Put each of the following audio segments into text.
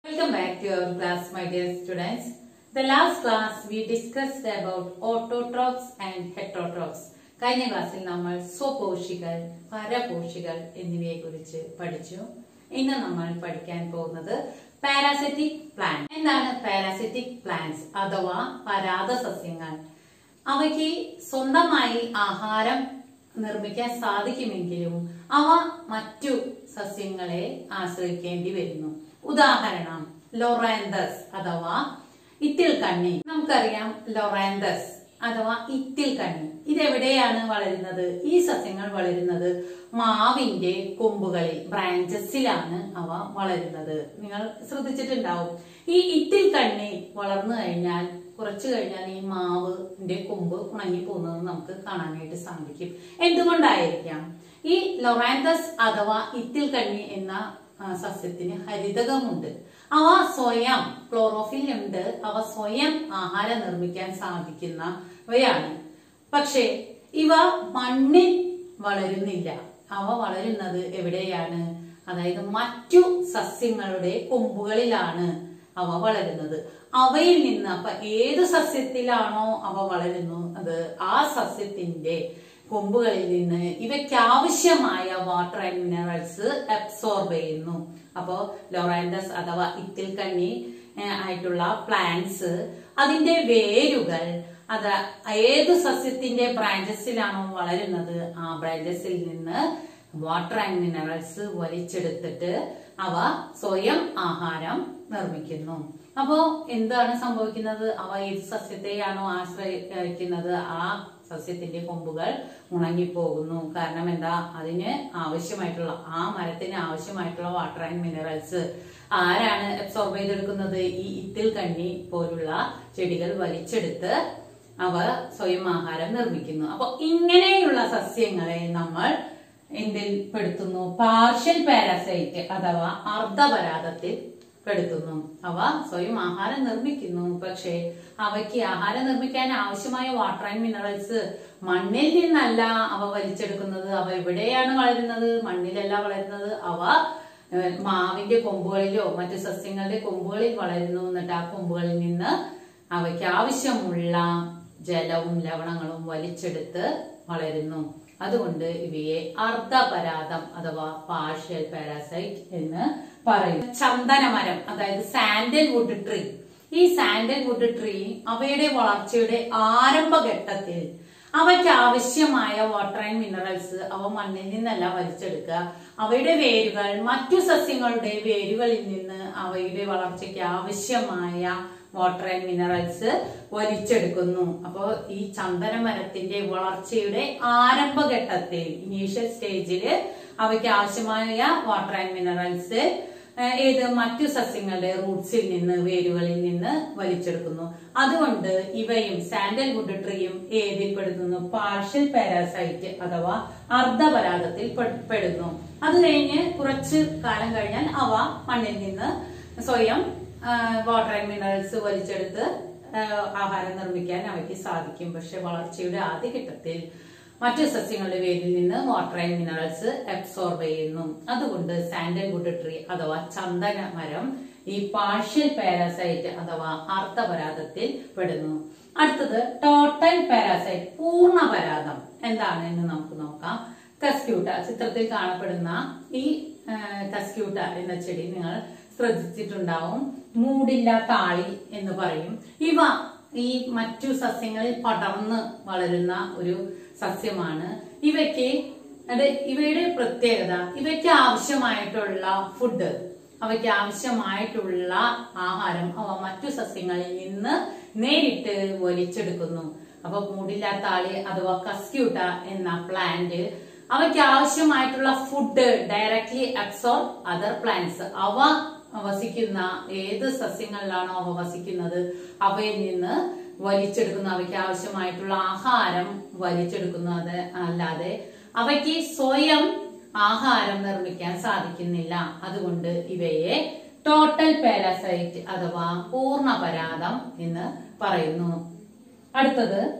Welcome back to our class, my dear students. The last class we discussed about autotrophs and heterotrophs. കഴിഞ്ഞ ക്ലാസ്സിൽ നമ്മൾ സ്വപോഷികൾ പരപോഷികൾ എന്നിവയെ കുറിച്ച് പഠിച്ചു ഇന്ന് നമ്മൾ പഠിക്കാൻ പോകുന്നത് പാരാസിറ്റിക് പ്ലാന്റ് എന്താണ് പാരാസിറ്റിക് പ്ലാന്റ്സ് അഥവാ പരാത സസ്യങ്ങൾ അവയ്ക്ക് സ്വന്തമായി ആഹാരം നിർമ്മിക്കാൻ സാധിക്കുമെങ്കിലും അവ മറ്റു സസ്യങ്ങളെ ആശ്രയിക്കേണ്ടി വരുന്നു ഉദാഹരണം ലൊറാന്തസ് അഥവാ ഇത്തിൽ കണ്ണി നമുക്കറിയാം ലൊറാന്തസ് അഥവാ ഇത്തിൽ കണ്ണി ഇതെവിടെയാണ് വളരുന്നത് ഈ സസ്യങ്ങൾ വളരുന്നത് മാവിന്റെ കൊമ്പുകളിൽ ബ്രാഞ്ചസിലാണ് അവ വളരുന്നത് നിങ്ങൾ ശ്രദ്ധിച്ചിട്ടുണ്ടാവും ഈ ഇത്തിൽ കണ്ണി വളർന്നു കഴിഞ്ഞാൽ കുറച്ചു കഴിഞ്ഞാൽ ഈ മാവിന്റെ കൊമ്പ് ഉണങ്ങി പോകുന്നത് നമുക്ക് കാണാനായിട്ട് സാധിക്കും എന്തുകൊണ്ടായിരിക്കാം ഈ ലൊറാന്തസ് അഥവാ ഇത്തിൽ കണ്ണി എന്ന ആ, സസ്യത്തിന് ഹരിതകമുണ്ട് അവ സ്വയം ക്ലോറോഫിൽ ഉണ്ട് അവ സ്വയം ആഹാരം നിർമ്മിക്കാൻ സാധിക്കുന്നവയാണ് പക്ഷേ ഇവ മണ്ണിൽ വളരുന്നില്ല അവ വളരുന്നത് എവിടെയാണ് അതായത് മറ്റു സസ്യങ്ങളുടെ കൊമ്പുകളിലാണ് അവ വളരുന്നത് അവയിൽ നിന്ന് അപ്പൊ ഏത് സസ്യത്തിലാണോ അവ വളരുന്നു അത് ആ സസ്യത്തിന്റെ കൊമ്പുകളിൽ നിന്ന് ഇവയ്ക്ക് ആവശ്യമായ വാട്ടർ ആൻഡ് മിനറൽസ് അബ്സോർബ് ചെയ്യുന്നു അപ്പോ ലൊറാൻഡസ് അഥവാ ഇത്തിൽ കണ്ണി ഏഹ്, ആയിട്ടുള്ള പ്ലാന്റ്സ് അതിന്റെ വേരുകൾ അത് ഏത് സസ്യത്തിന്റെ ബ്രാഞ്ചസിലാണോ വളരുന്നത് ആ ബ്രാഞ്ചസിൽ നിന്ന് വാട്ടർ ആൻഡ് മിനറൽസ് വലിച്ചെടുത്തിട്ട് അവ സ്വയം ആഹാരം നിർമ്മിക്കുന്നു അപ്പോ എന്താണ് സംഭവിക്കുന്നത് അവ ഏത് സസ്യത്തെയാണോ ആശ്രയിക്കുന്നത് ആ സസ്യത്തിന്റെ കൊമ്പുകൾ ഉണങ്ങിപ്പോകുന്നു കാരണം എന്താ അതിന് ആവശ്യമായിട്ടുള്ള ആ മരത്തിന് ആവശ്യമായിട്ടുള്ള വാട്ടർ ആൻഡ് മിനറൽസ് ആരാണ് അബ്സോർബ് ചെയ്തെടുക്കുന്നത് ഈ ഇത്തിൽ കണ്ണി പോലുള്ള ചെടികൾ വലിച്ചെടുത്ത് അവ സ്വയം ആഹാരം നിർമ്മിക്കുന്നു അപ്പൊ ഇങ്ങനെയുള്ള സസ്യങ്ങളെ നമ്മൾ എന്തിൽ പെടുത്തുന്നു പാർഷ്യൽ പാരാസൈറ്റ് അഥവാ അർദ്ധപരാതത്തിൽ പെടുത്തുന്നു അവ സ്വയം ആഹാരം നിർമ്മിക്കുന്നു പക്ഷേ അവയ്ക്ക് ആഹാരം നിർമ്മിക്കാൻ ആവശ്യമായ വാട്ടർ ആൻഡ് മിനറൽസ് മണ്ണിൽ നിന്നല്ല അവ വലിച്ചെടുക്കുന്നത് അവ എവിടെയാണ് വളരുന്നത് മണ്ണിലല്ല വളരുന്നത് അവ ഏഹ്, മാവിന്റെ കൊമ്പുകളിലോ മറ്റു സസ്യങ്ങളുടെ കൊമ്പുകളിൽ വളരുന്നു എന്നിട്ട് ആ കൊമ്പുകളിൽ നിന്ന് അവയ്ക്ക് ആവശ്യമുള്ള ജലവും ലവണങ്ങളും വലിച്ചെടുത്ത് വളരുന്നു അതുകൊണ്ട് ഇവയെ അർദ്ധപരാതം അഥവാ പാർഷ്യൽ പാരാസൈറ്റ് എന്ന് പറയും ചന്ദനമരം അതായത് സാൻഡൽവുഡ് ട്രീ ഈ സാൻഡൽവുഡ് ട്രീ അവയുടെ വളർച്ചയുടെ ആരംഭഘട്ടത്തിൽ അവയ്ക്ക് ആവശ്യമായ വാട്ടർ ആൻഡ് മിനറൽസ് അവ മണ്ണിൽ നിന്നല്ല വലിച്ചെടുക്കുക അവയുടെ വേരുകൾ മറ്റു സസ്യങ്ങളുടെ വേരുകളിൽ നിന്ന് അവയുടെ വളർച്ചയ്ക്ക് ആവശ്യമായ വാട്ടർ ആൻഡ് മിനറൽസ് വലിച്ചെടുക്കുന്നു അപ്പോൾ ഈ ചന്ദന മരത്തിന്റെ വളർച്ചയുടെ ആരംഭഘട്ടത്തിൽ ഇനീഷ്യൽ സ്റ്റേജില് അവയ്ക്ക് ആവശ്യമായ വാട്ടർ ആൻഡ് മിനറൽസ് ഏത് മറ്റു സസ്യങ്ങളുടെ റൂട്ട്സിൽ നിന്ന് വേരുകളിൽ നിന്ന് വലിച്ചെടുക്കുന്നു അതുകൊണ്ട് ഇവയും സാൻഡൽവുഡ് ട്രീയും ഏതിൽ പെടുന്നു പാർഷ്യൽ പാരാസൈറ്റ് അഥവാ അർദ്ധപരാഗത്തിൽ പെ- പെടുന്നു അത് കഴിഞ്ഞ് കുറച്ച് കാലം കഴിഞ്ഞാൽ അവ മണ്ണിൽ നിന്ന് സ്വയം വാട്ടർ ആൻഡ് മിനറൽസ് വലിച്ചെടുത്ത് ആ, ആഹാരം നിർമ്മിക്കാൻ അവയ്ക്ക് സാധിക്കും പക്ഷെ വളർച്ചയുടെ ആദ്യഘട്ടത്തിൽ മറ്റു സസ്യങ്ങളുടെ വേരിൽ നിന്ന് വാട്ടർ ആൻഡ് മിനറൽസ് അബ്സോർബ് ചെയ്യുന്നു അതുകൊണ്ട് സാൻഡൽവുഡ് ട്രീ അഥവാ ചന്ദന മരം ഈ പാർഷ്യൽ പാരാസൈറ്റ് അഥവാ അർദ്ധപരാതത്തിൽ പെടുന്നു അടുത്തത് ടോട്ടൽ പാരാസൈറ്റ് പൂർണ്ണ പരാതം എന്താണ് എന്ന് നമുക്ക് നോക്കാം കസ്ക്യൂട്ട ചിത്രത്തിൽ കാണപ്പെടുന്ന ഈ ആ, കസ്ക്യൂട്ട എന്ന ചെടി നിങ്ങൾ ശ്രദ്ധിച്ചിട്ടുണ്ടാവും മൂടില്ലാത്ത ആളി എന്ന് പറയും ഇവ ഈ മറ്റു സസ്യങ്ങളിൽ പടർന്ന് വളരുന്ന ഒരു സസ്യമാണ് ഇവയ്ക്ക് അത് ഇവയുടെ പ്രത്യേകത ഇവയ്ക്ക് ആവശ്യമായിട്ടുള്ള ഫുഡ് അവയ്ക്ക് ആവശ്യമായിട്ടുള്ള ആഹാരം അവ മറ്റു സസ്യങ്ങളിൽ നിന്ന് നേരിട്ട് വലിച്ചെടുക്കുന്നു അപ്പൊ മൂടില്ലാത്ത ആളി അഥവാ കസ്ക്യൂട്ട എന്ന പ്ലാന്റ് അവയ്ക്ക് ആവശ്യമായിട്ടുള്ള food directly absorb other plants അവ വസിക്കുന്ന ഏത് സസ്യങ്ങളിലാണോ അവ വസിക്കുന്നത് അവയിൽ നിന്ന് വലിച്ചെടുക്കുന്നു അവയ്ക്ക് ആവശ്യമായിട്ടുള്ള ആഹാരം വലിച്ചെടുക്കുന്നു അത് അല്ലാതെ അവയ്ക്ക് സ്വയം ആഹാരം നിർമ്മിക്കാൻ സാധിക്കുന്നില്ല അതുകൊണ്ട് ഇവയെ ടോട്ടൽ പാരാസൈറ്റ് അഥവാ പൂർണ്ണപരാതം എന്ന് പറയുന്നു അടുത്തത്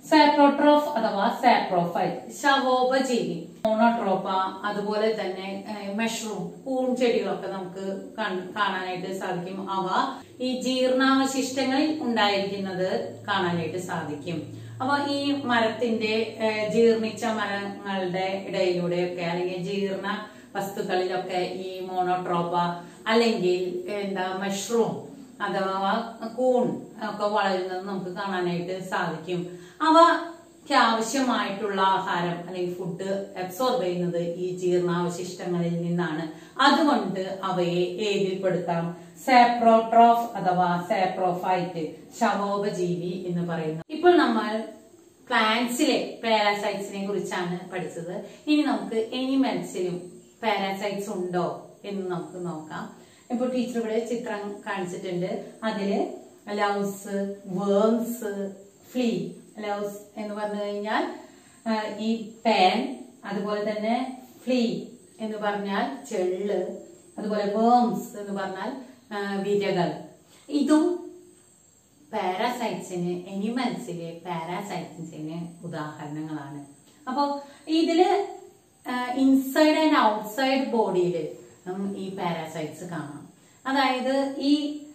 സാപ്രോട്രോഫ് അഥവാ സാപ്രോഫൈറ്റ് ശവോപജീവി മോണോട്രോപ്പ അതുപോലെ തന്നെ മഷ്റൂം പൂഞ്ചെടികളൊക്കെ നമുക്ക് കൺ- കാണാനായിട്ട് സാധിക്കും അവ ഈ ജീർണാവശിഷ്ടങ്ങളിൽ ഉണ്ടായിരിക്കുന്നത് കാണാനായിട്ട് സാധിക്കും അപ്പൊ ഈ മരത്തിന്റെ ഏഹ്, ജീർണിച്ച മരങ്ങളുടെ ഇടയിലൂടെയൊക്കെ അല്ലെങ്കിൽ ജീർണ വസ്തുക്കളിലൊക്കെ ഈ മോണോട്രോപ്പ അല്ലെങ്കിൽ എന്താ മഷ്റൂം അഥവാ കൂൺ ഒക്കെ വളരുന്നത് നമുക്ക് കാണാനായിട്ട് സാധിക്കും അവയ്ക്ക് ആവശ്യമായിട്ടുള്ള ആഹാരം അല്ലെങ്കിൽ ഫുഡ് അബ്സോർബ് ചെയ്യുന്നത് ഈ ജീർണാവശിഷ്ടങ്ങളിൽ നിന്നാണ് അതുകൊണ്ട് അവയെ ഏതിൽപ്പെടുത്താം സാപ്രോട്രോഫ് അഥവാ സാപ്രോഫൈറ്റ് ശവോപജീവി എന്ന് പറയുന്നു ഇപ്പോൾ നമ്മൾ പ്ലാന്റ്സിലെ പാരാസൈറ്റ്സിനെ കുറിച്ചാണ് പഠിച്ചത് ഇനി നമുക്ക് എനിമൽസിലും പാരാസൈറ്റ്സ് ഉണ്ടോ എന്ന് നമുക്ക് നോക്കാം ഇപ്പോൾ ടീച്ചർ ഇവിടെ ചിത്രം കാണിച്ചിട്ടുണ്ട് അതില് ലൗസ് വേംസ് ഫ്ലീ ലൗസ് എന്ന് പറഞ്ഞു കഴിഞ്ഞാൽ ആ, ഈ പാൻ അതുപോലെ തന്നെ ഫ്ലീ എന്ന് പറഞ്ഞാൽ ചെള്ള് അതുപോലെ വേംസ് എന്ന് പറഞ്ഞാൽ ആ, വിരകൾ ഇതും പാരാസൈറ്റ്സിന് എനിമൽസിലെ പാരാസൈറ്റ്സിന് ഉദാഹരണങ്ങളാണ് അപ്പോ ഇതില് ഇൻസൈഡ് ആൻഡ് ഔട്ട്സൈഡ് ബോഡിയിൽ ഈ പാരാസൈറ്റ്സ് കാണാം അതായത് ഈ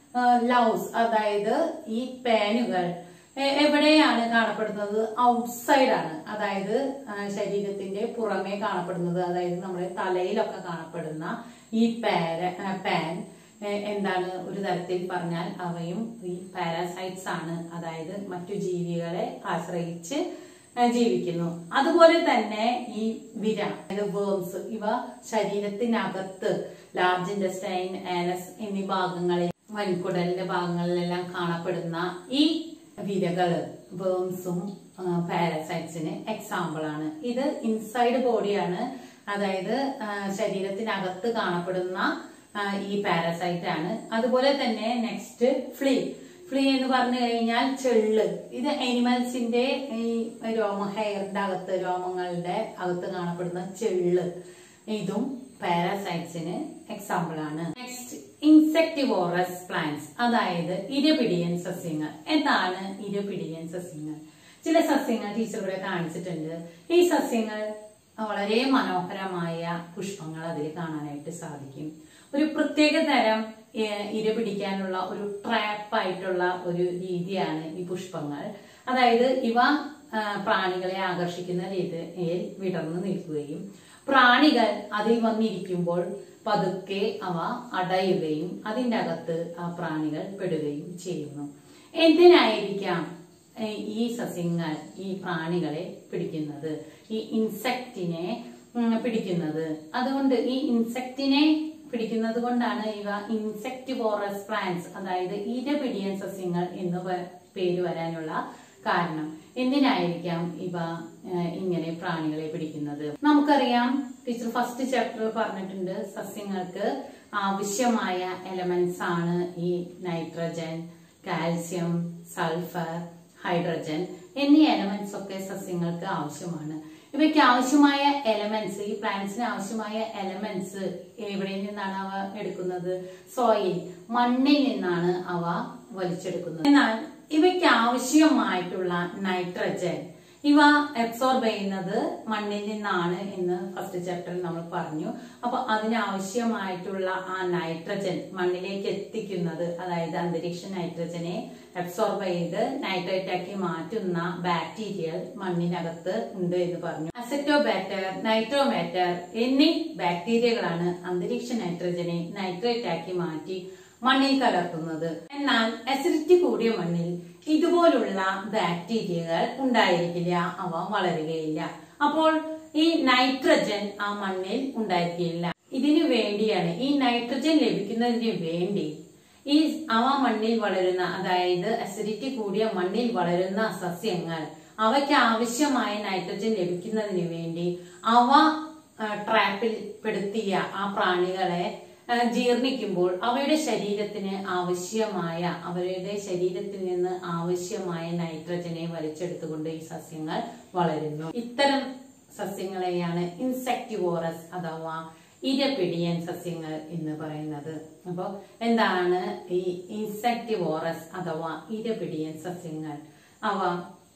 ലൗസ് അതായത് ഈ പാനുകൾ എ- എവിടെയാണ് കാണപ്പെടുന്നത് ഔട്ട്സൈഡ് ആണ് അതായത് ആ, ശരീരത്തിന്റെ പുറമേ കാണപ്പെടുന്നത് അതായത് നമ്മുടെ തലയിലൊക്കെ കാണപ്പെടുന്ന ഈ പാര ആ, പാൻ ഏ, എന്താണ് ഒരു തരത്തിൽ പറഞ്ഞാൽ അവയും ഈ പാരാസൈറ്റ്സ് ആണ് അതായത് മറ്റു ജീവികളെ ആശ്രയിച്ച് ഏ, ജീവിക്കുന്നു അതുപോലെ തന്നെ ഈ വിര അതായത് വേംസ് ഇവ ശരീരത്തിനകത്ത് ലാർജ് ഇൻഡസ്റ്റൈൻ ആനസ് എന്നീ ഭാഗങ്ങളിൽ വൻകുടലിന്റെ ഭാഗങ്ങളിലെല്ലാം കാണപ്പെടുന്ന ഈ വിരകള് വേംസും പാരസൈറ്റ്സിന് എക്സാമ്പിൾ ആണ് ഇത് ഇൻസൈഡ് ബോഡിയാണ് അതായത് ആ, ശരീരത്തിനകത്ത് കാണപ്പെടുന്ന ആ, ഈ പാരസൈറ്റ് ആണ് അതുപോലെ തന്നെ നെക്സ്റ്റ് ഫ്ലീ ഫ്ലീ എന്ന് പറഞ്ഞു കഴിഞ്ഞാൽ ചെള്ള് ഇത് അനിമൽസിന്റെ ഈ രോമ ഹെയറിന്റെ അകത്ത് രോമങ്ങളുടെ അകത്ത് കാണപ്പെടുന്ന ചെള്ള് ഇതും പാരാസൈറ്റ്സിന് എക്സാമ്പിൾ ആണ് നെക്സ്റ്റ് ഇൻസെക്ടിവോറസ് പ്ലാന്റ്സ് അതായത് ഇരപിടിയൻ സസ്യങ്ങൾ എന്താണ് ഇരപിടിയൻ സസ്യങ്ങൾ ചില സസ്യങ്ങൾ ടീച്ചർ ഇവിടെ കാണിച്ചിട്ടുണ്ട് ഈ സസ്യങ്ങൾ വളരെ മനോഹരമായ പുഷ്പങ്ങൾ അതിൽ കാണാനായിട്ട് സാധിക്കും ഒരു പ്രത്യേക തരം ഏഹ്, ഇര പിടിക്കാനുള്ള ഒരു ട്രാപ്പ് ആയിട്ടുള്ള ഒരു രീതിയാണ് ഈ പുഷ്പങ്ങൾ അതായത് ഇവ ആ, പ്രാണികളെ ആകർഷിക്കുന്ന രീതിയിൽ വിടർന്നു നിൽക്കുകയും പ്രാണികൾ അതിൽ വന്നിരിക്കുമ്പോൾ പതുക്കെ അവ അടയുകയും അതിൻ്റെ അകത്ത് ആ പ്രാണികൾ പെടുകയും ചെയ്യുന്നു എന്തിനായിരിക്കാം ഏഹ്, ഈ സസ്യങ്ങൾ ഈ പ്രാണികളെ പിടിക്കുന്നത് ഈ ഇൻസെക്റ്റിനെ ഉം, പിടിക്കുന്നത് അതുകൊണ്ട് ഈ ഇൻസെക്റ്റിനെ പിടിക്കുന്നത് കൊണ്ടാണ് ഇവ ഇൻസെക്ടിവോറസ് പ്ലാന്റ്സ് അതായത് ഇരപിടിയൻ സസ്യങ്ങൾ എന്ന് പ- പേര് വരാനുള്ള കാരണം എന്തിനായിരിക്കാം ഇവ ഏഹ്, ഇങ്ങനെ പ്രാണികളെ പിടിക്കുന്നത് നമുക്കറിയാം ടീച്ചർ ഫസ്റ്റ് ചാപ്റ്റർ പറഞ്ഞിട്ടുണ്ട് സസ്യങ്ങൾക്ക് ആവശ്യമായ എലമെന്റ്സ് ആണ് ഈ നൈട്രജൻ കാൽസ്യം സൾഫർ ഹൈഡ്രജൻ എന്നീ എലമെന്റ്സ് ഒക്കെ സസ്യങ്ങൾക്ക് ആവശ്യമാണ് ഇവയ്ക്ക് ആവശ്യമായ എലമെന്റ്സ് ഈ പ്ലാന്റ്സിന് ആവശ്യമായ എലമെന്റ്സ് എവിടെ നിന്നാണ് അവ എടുക്കുന്നത് സോയിൽ മണ്ണിൽ നിന്നാണ് അവ വലിച്ചെടുക്കുന്നത് എന്നാൽ ഇവയ്ക്ക് ആവശ്യമായിട്ടുള്ള നൈട്രജൻ ഇവ അബ്സോർബ് ചെയ്യുന്നത് മണ്ണിൽ നിന്നാണ് എന്ന് ഫസ്റ്റ് ചാപ്റ്ററിൽ നമ്മൾ പറഞ്ഞു അപ്പൊ അതിനാവശ്യമായിട്ടുള്ള ആ നൈട്രജൻ മണ്ണിലേക്ക് എത്തിക്കുന്നത് അതായത് അന്തരീക്ഷ നൈട്രജനെ അബ്സോർബ് ചെയ്ത് നൈട്രേറ്റ് ആക്കി മാറ്റുന്ന ബാക്ടീരിയൽ മണ്ണിനകത്ത് ഉണ്ട് എന്ന് പറഞ്ഞു അസറ്റോബാറ്റർ നൈട്രോമാറ്റർ എന്നീ ബാക്ടീരിയകളാണ് അന്തരീക്ഷ നൈട്രജനെ നൈട്രേറ്റ് ആക്കി മാറ്റി മണ്ണിൽ കലർത്തുന്നത് എന്നാൽ അസിഡിറ്റി കൂടിയ മണ്ണിൽ ഇതുപോലുള്ള ബാക്ടീരിയകൾ ഉണ്ടായിരിക്കില്ല അവ വളരുകയില്ല അപ്പോൾ ഈ നൈട്രജൻ ആ മണ്ണിൽ ഉണ്ടായിരിക്കില്ല ഇതിനു വേണ്ടിയാണ് ഈ നൈട്രജൻ ലഭിക്കുന്നതിന് വേണ്ടി ഈ അവ മണ്ണിൽ വളരുന്ന അതായത് അസിഡിറ്റി കൂടിയ മണ്ണിൽ വളരുന്ന സസ്യങ്ങൾ അവയ്ക്ക് ആവശ്യമായ നൈട്രജൻ ലഭിക്കുന്നതിന് വേണ്ടി അവ ആ, ട്രാപ്പിൽ പെടുത്തിയ ആ പ്രാണികളെ ആ, ജീർണിക്കുമ്പോൾ അവയുടെ ശരീരത്തിന് ആവശ്യമായ അവരുടെ ശരീരത്തിൽ നിന്ന് ആവശ്യമായ നൈട്രജനെ വലിച്ചെടുത്തുകൊണ്ട് ഈ സസ്യങ്ങൾ വളരുന്നു ഇത്തരം സസ്യങ്ങളെയാണ് ഇൻസെക്ടിവോറസ് അഥവാ ഇരപിടിയൻ സസ്യങ്ങൾ എന്ന് പറയുന്നത് അപ്പോൾ എന്താണ് ഈ ഇൻസെക്ടിവോറസ് അഥവാ ഇരപിടിയൻ സസ്യങ്ങൾ അവ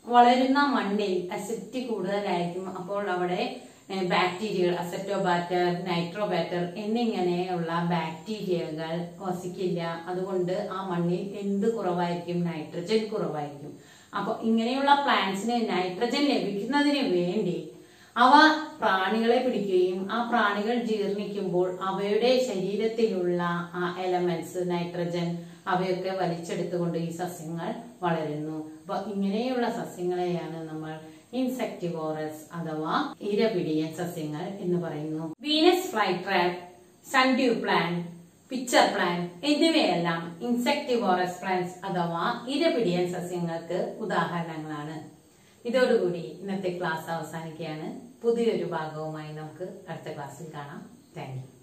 വളരുന്ന മണ്ണിൽ അസിഡിറ്റി കൂടുതലായിരിക്കും അപ്പോൾ അവിടെ ബാക്ടീരിയകൾ അസറ്റോബാറ്റർ നൈട്രോബാറ്റർ എന്നിങ്ങനെയുള്ള ബാക്ടീരിയകൾ വസിക്കില്ല അതുകൊണ്ട് ആ മണ്ണിൽ എന്ത് കുറവായിരിക്കും നൈട്രജൻ കുറവായിരിക്കും അപ്പൊ ഇങ്ങനെയുള്ള പ്ലാന്റ്സിന് നൈട്രജൻ ലഭിക്കുന്നതിന് വേണ്ടി അവ പ്രാണികളെ പിടിക്കുകയും ആ പ്രാണികൾ ജീർണിക്കുമ്പോൾ അവയുടെ ശരീരത്തിലുള്ള ആ എലമെന്റ്സ് നൈട്രജൻ അവയൊക്കെ വലിച്ചെടുത്തുകൊണ്ട് ഈ സസ്യങ്ങൾ വളരുന്നു അപ്പൊ ഇങ്ങനെയുള്ള സസ്യങ്ങളെയാണ് നമ്മൾ ഇൻസെക്ടിവോറസ് അഥവാ ഇരപിടിയൻ സസ്യങ്ങൾ എന്ന് പറയുന്നു Venus flytrap sundew plant pitcher plant എന്നിവയെല്ലാം ഇൻസെക്ടിവോറസ് പ്ലാന്റ്സ് അഥവാ ഇരപിടിയൻ സസ്യങ്ങൾക്ക് ഉദാഹരണങ്ങളാണ് ഇതോടുകൂടി ഇന്നത്തെ ക്ലാസ് അവസാനിക്കുകയാണ് പുതിയൊരു ഭാഗവുമായി നമുക്ക് അടുത്ത ക്ലാസ്സിൽ കാണാം താങ്ക് യു